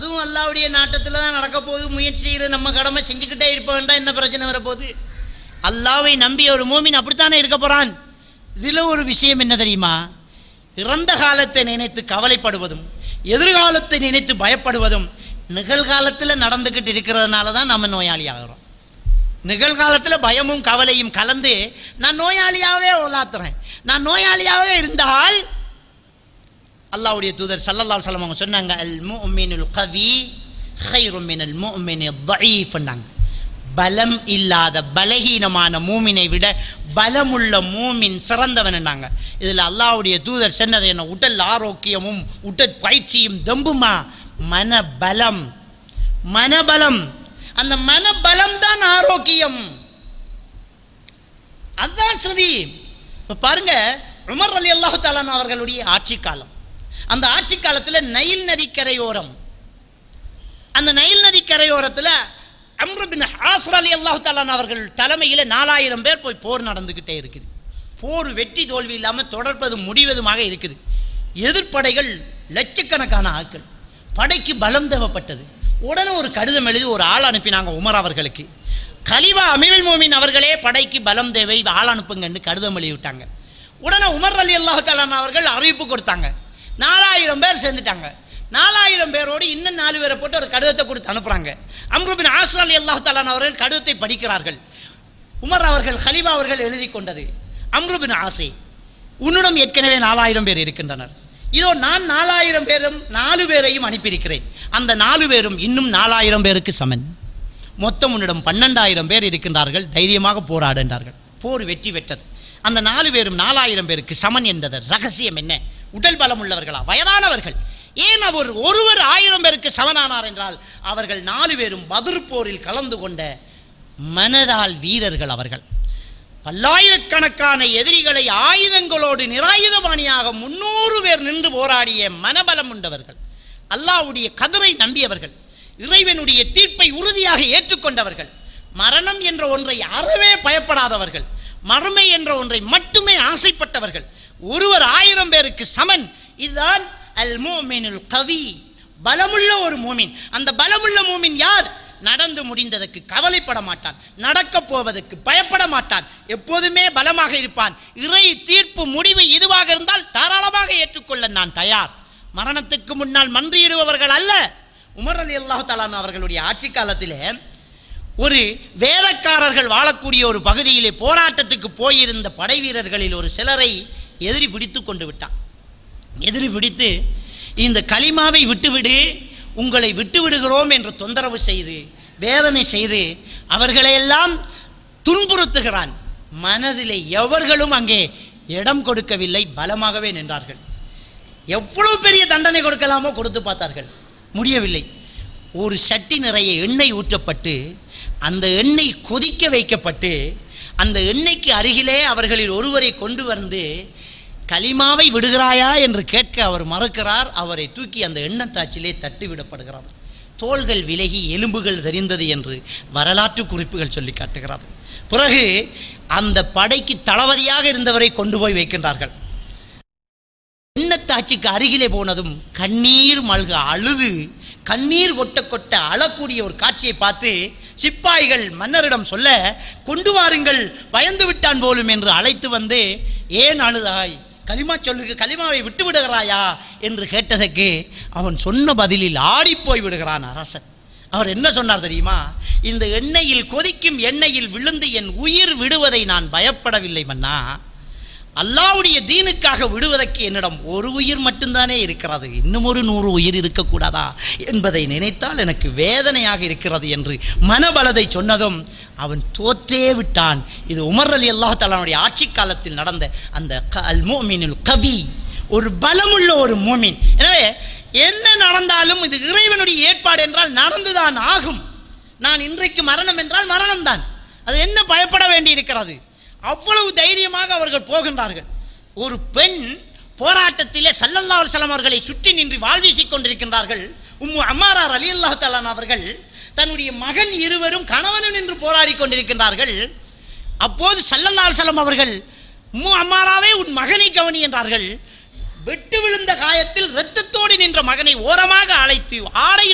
அதுவும் அல்லாவுடைய நாட்டத்தில் தான் நடக்க போகுது முயற்சி செய்கிற நம்ம கடமை செஞ்சுக்கிட்டே இருப்ப வேண்டாம் என்ன பிரச்சனை வரப்போகுது அல்லாவை நம்பிய ஒரு மூமின் அப்படித்தானே இருக்க போகிறான் இதில் ஒரு விஷயம் என்ன தெரியுமா இறந்த காலத்தை நினைத்து கவலைப்படுவதும் எதிர்காலத்தை நினைத்து பயப்படுவதும் நிகழ்காலத்தில் நடந்துக்கிட்டு இருக்கிறதுனால தான் நம்ம நோயாளி ஆகிறோம் நிகழ்காலத்தில் பயமும் கவலையும் கலந்து நான் நோயாளியாகவே உலாத்துறேன் நான் நோயாளியாகவே இருந்தால் அல்லாஹ்வுடைய தூதர் சல்லல்லாஹு அலைஹி வஸல்லம் அவங்க சொன்னாங்க அல் முஃமினுல் கவி ஹைரும் மினல் முஃமினி தஈஃப்னாங்க பலம் இல்லாத பலகீனமான மூமினை விட பலமுள்ள மூமின் சிறந்தவன்னாங்க இதில் அல்லாஹ்வுடைய தூதர் சொன்னது என்ன உடல் ஆரோக்கியமும் உடல் பயிற்சியும் தெம்புமா மனபலம் மனபலம் அந்த மனபலம் தான் ஆரோக்கியம் அதுதான் சரி இப்போ பாருங்க உமர் அலி அல்லாஹு தாலான் அவர்களுடைய ஆட்சி காலம் அந்த ஆட்சி காலத்தில் நைல் நதி கரையோரம் அந்த நைல் நதி கரையோரத்தில் அம்ருபின் ஆசர் அலி அல்லாஹு தாலான் அவர்கள் தலைமையில் நாலாயிரம் பேர் போய் போர் நடந்துக்கிட்டே இருக்குது போர் வெற்றி தோல்வி இல்லாமல் தொடர்பதும் முடிவதுமாக இருக்குது எதிர்ப்படைகள் லட்சக்கணக்கான ஆட்கள் படைக்கு பலம் தேவைப்பட்டது உடனே ஒரு கடிதம் எழுதி ஒரு ஆள் அனுப்பினாங்க உமர் அவர்களுக்கு கலிவா அமிவில் மோமின் அவர்களே படைக்கு பலம் தேவை ஆள் அனுப்புங்கன்னு கடிதம் எழுதி விட்டாங்க உடனே உமர் அலி அல்லாஹாலான் அவர்கள் அறிவிப்பு கொடுத்தாங்க நாலாயிரம் பேர் சேர்ந்துட்டாங்க நாலாயிரம் பேரோடு இன்னும் நாலு பேரை போட்டு ஒரு கடிதத்தை கொடுத்து அனுப்புகிறாங்க அம்ருபின் ஆசர் அலி அல்லாஹாலான் அவர்கள் கடிதத்தை படிக்கிறார்கள் உமர் அவர்கள் ஹலிவா அவர்கள் எழுதி கொண்டது அம்ருபின் ஆசை உன்னிடம் ஏற்கனவே நாலாயிரம் பேர் இருக்கின்றனர் இதோ நான் நாலாயிரம் பேரும் நாலு பேரையும் அனுப்பியிருக்கிறேன் அந்த நாலு பேரும் இன்னும் நாலாயிரம் பேருக்கு சமன் மொத்தம் உன்னிடம் பன்னெண்டாயிரம் பேர் இருக்கின்றார்கள் தைரியமாக போராடுகின்றார்கள் போர் வெற்றி பெற்றது அந்த நாலு பேரும் நாலாயிரம் பேருக்கு சமன் என்பது ரகசியம் என்ன உடல் பலம் உள்ளவர்களா வயதானவர்கள் ஏன் அவர் ஒருவர் ஆயிரம் பேருக்கு சமனானார் என்றால் அவர்கள் நாலு பேரும் பதிர் போரில் கலந்து கொண்ட மனதால் வீரர்கள் அவர்கள் பல்லாயிரக்கணக்கான எதிரிகளை ஆயுதங்களோடு நிராயுதபாணியாக முன்னூறு பேர் நின்று போராடிய மனபலம் உண்டவர்கள் அல்லாஹ்வுடைய கதிரை நம்பியவர்கள் இறைவனுடைய தீர்ப்பை உறுதியாக ஏற்றுக்கொண்டவர்கள் மரணம் என்ற ஒன்றை அறவே பயப்படாதவர்கள் மறுமை என்ற ஒன்றை மட்டுமே ஆசைப்பட்டவர்கள் ஒருவர் ஆயிரம் பேருக்கு சமன் இதுதான் அல் மோமினுல் கவி பலமுள்ள ஒரு மூமின் அந்த பலமுள்ள மூமின் யார் நடந்து முடிந்ததற்கு கவலைப்பட மாட்டான் நடக்கப் போவதற்கு பயப்பட மாட்டான் எப்போதுமே பலமாக இருப்பான் இறை தீர்ப்பு முடிவு இதுவாக இருந்தால் தாராளமாக ஏற்றுக்கொள்ள நான் தயார் மரணத்துக்கு முன்னால் மன்றியிடுபவர்கள் அல்ல உமர் அலி அல்லாஹு தாலான் அவர்களுடைய ஆட்சி காலத்திலே ஒரு வேதக்காரர்கள் வாழக்கூடிய ஒரு பகுதியிலே போராட்டத்துக்கு போயிருந்த படை வீரர்களில் ஒரு சிலரை எதிரி பிடித்து கொண்டு விட்டான் எதிரி பிடித்து இந்த களிமாவை விட்டுவிடு உங்களை விட்டு விடுகிறோம் என்று தொந்தரவு செய்து வேதனை செய்து அவர்களையெல்லாம் துன்புறுத்துகிறான் மனதிலே எவர்களும் அங்கே இடம் கொடுக்கவில்லை பலமாகவே நின்றார்கள் எவ்வளவு பெரிய தண்டனை கொடுக்கலாமோ கொடுத்து பார்த்தார்கள் முடியவில்லை ஒரு சட்டி நிறைய எண்ணெய் ஊற்றப்பட்டு அந்த எண்ணெய் கொதிக்க வைக்கப்பட்டு அந்த எண்ணெய்க்கு அருகிலே அவர்களில் ஒருவரை கொண்டு வந்து கலிமாவை விடுகிறாயா என்று கேட்க அவர் மறுக்கிறார் அவரை தூக்கி அந்த எண்ணத்தாச்சிலே தட்டி விடப்படுகிறது தோள்கள் விலகி எலும்புகள் தெரிந்தது என்று வரலாற்று குறிப்புகள் சொல்லி காட்டுகிறது பிறகு அந்த படைக்கு தளபதியாக இருந்தவரை கொண்டு போய் வைக்கின்றார்கள் எண்ணத்தாட்சிக்கு அருகிலே போனதும் கண்ணீர் மல்க அழுது கண்ணீர் கொட்ட கொட்ட அழக்கூடிய ஒரு காட்சியை பார்த்து சிப்பாய்கள் மன்னரிடம் சொல்ல கொண்டு வாருங்கள் பயந்து விட்டான் போலும் என்று அழைத்து வந்து ஏன் அழுதாய் கலிமா சொல்லுக்கு கலிமாவை விட்டு விடுகிறாயா என்று கேட்டதற்கு அவன் சொன்ன பதிலில் ஆடிப்போய் விடுகிறான் அரசன் அவர் என்ன சொன்னார் தெரியுமா இந்த எண்ணெயில் கொதிக்கும் எண்ணெயில் விழுந்து என் உயிர் விடுவதை நான் பயப்படவில்லை மன்னா அல்லாவுடைய தீனுக்காக விடுவதற்கு என்னிடம் ஒரு உயிர் மட்டும்தானே இருக்கிறது இன்னும் ஒரு நூறு உயிர் இருக்கக்கூடாதா என்பதை நினைத்தால் எனக்கு வேதனையாக இருக்கிறது என்று மனபலதை சொன்னதும் அவன் தோற்றே விட்டான் இது உமர் அலி அல்லாஹ் தலானுடைய ஆட்சி காலத்தில் நடந்த அந்த க அல் மோமினுல் கவி ஒரு பலமுள்ள ஒரு மோமின் எனவே என்ன நடந்தாலும் இது இறைவனுடைய ஏற்பாடு என்றால் நடந்துதான் ஆகும் நான் இன்றைக்கு மரணம் என்றால் மரணம்தான் அது என்ன பயப்பட வேண்டி இருக்கிறது அவ்வளவு தைரியமாக அவர்கள் போகின்றார்கள் ஒரு பெண் போராட்டத்திலே சல்லல்லா அலுவலம் அவர்களை சுற்றி நின்று வாழ்வீசிக் கொண்டிருக்கின்றார்கள் உம்மு அம்மாரார் அலி அல்லாஹ் தலான் அவர்கள் தன்னுடைய மகன் இருவரும் கணவனும் நின்று போராடி கொண்டிருக்கின்றார்கள் அப்போது சல்லல்லா அலுவலம் அவர்கள் உம்மு அம்மாராவே உன் மகனை கவனி என்றார்கள் வெட்டு விழுந்த காயத்தில் இரத்தத்தோடு நின்ற மகனை ஓரமாக அழைத்து ஆடை